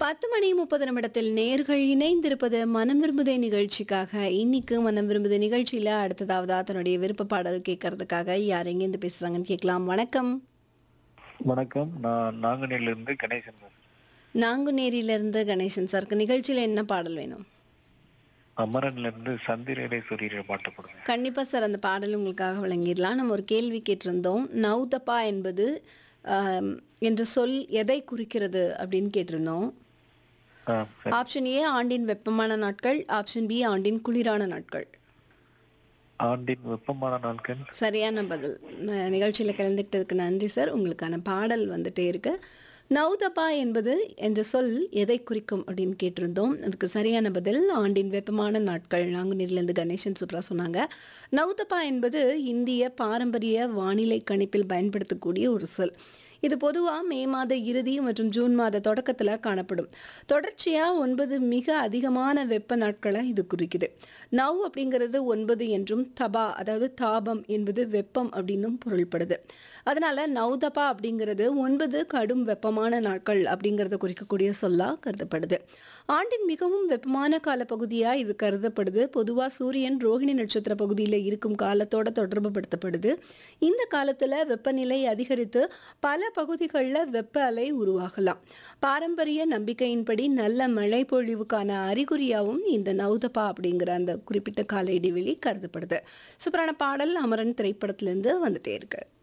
பத்து மணி முப்பது நிமிடத்தில் நேர்கள் இணைந்திருப்பது மனம் விரும்புதே நிகழ்ச்சிக்காக இன்னைக்கு மனம் விரும்புதே நிகழ்ச்சியில அடுத்ததாவதா தன்னுடைய விருப்ப பாடல் கேட்கறதுக்காக யார் எங்கேருந்து பேசுறாங்கன்னு கேட்கலாம் வணக்கம் வணக்கம் நான் நாங்குநேரில இருந்து கணேசன் சார் நாங்குநேரியில இருந்து கணேசன் சாருக்கு நிகழ்ச்சியில என்ன பாடல் வேணும் அமரன்ல இருந்து சந்திரரை சூரியரை பாட்டு போடுங்க கண்டிப்பா சார் அந்த பாடல் உங்களுக்காக வழங்கிடலாம் நம்ம ஒரு கேள்வி கேட்டிருந்தோம் நௌதப்பா என்பது ஆம், என்ற சொல் எதை குறிக்கிறது அப்படின்னு கேட்டிருந்தோம் ஆ சரி ஆப்ஷன் ஏ ஆண்டின் வெப்பமான நாட்கள் ஆப்ஷன் பி ஆண்டின் குளிரான நாட்கள் ஆண்டின் வெப்பமான நாட்கள் சரியான பதில் ந- நிகழ்ச்சியில கலந்துக்கிட்டதுக்கு நன்றி சார் உங்களுக்கான பாடல் வந்துட்டே இருக்கு நௌதபா என்பது என்ற சொல் எதை குறிக்கும் அப்படின்னு கேட்டிருந்தோம் அதுக்கு சரியான பதில் ஆண்டின் வெப்பமான நாட்கள் நாங்குநேரிலிருந்து கணேசன் சூப்பரா சொன்னாங்க நௌதபா என்பது இந்திய பாரம்பரிய வானிலை கணிப்பில் பயன்படுத்தக்கூடிய ஒரு சொல் இது பொதுவாக மே மாத இறுதி மற்றும் ஜூன் மாத தொடக்கத்தில் காணப்படும் தொடர்ச்சியாக ஒன்பது மிக அதிகமான வெப்ப நாட்களை இது குறிக்குது நவ் அப்படிங்கிறது ஒன்பது என்றும் தபா அதாவது தாபம் என்பது வெப்பம் அப்படின்னும் பொருள்படுது அதனால நவ்தபா அப்படிங்கிறது ஒன்பது கடும் வெப்பமான நாட்கள் அப்படிங்கிறத குறிக்கக்கூடிய சொல்லா கருதப்படுது ஆண்டின் மிகவும் வெப்பமான காலப்பகுதியாக இது கருதப்படுது பொதுவாக சூரியன் ரோஹிணி நட்சத்திர பகுதியில் இருக்கும் காலத்தோட தொடர்புபடுத்தப்படுது இந்த காலத்தில் வெப்பநிலை அதிகரித்து பல பகுதிகளில் வெப்ப அலை உருவாகலாம் பாரம்பரிய நம்பிக்கையின்படி நல்ல மழை பொழிவுக்கான அறிகுறியாகவும் இந்த நௌதபா அப்படிங்கிற அந்த குறிப்பிட்ட கால இடைவெளி கருதப்படுது சூப்பரான பாடல் அமரன் திரைப்படத்திலேருந்து வந்துட்டே இருக்கு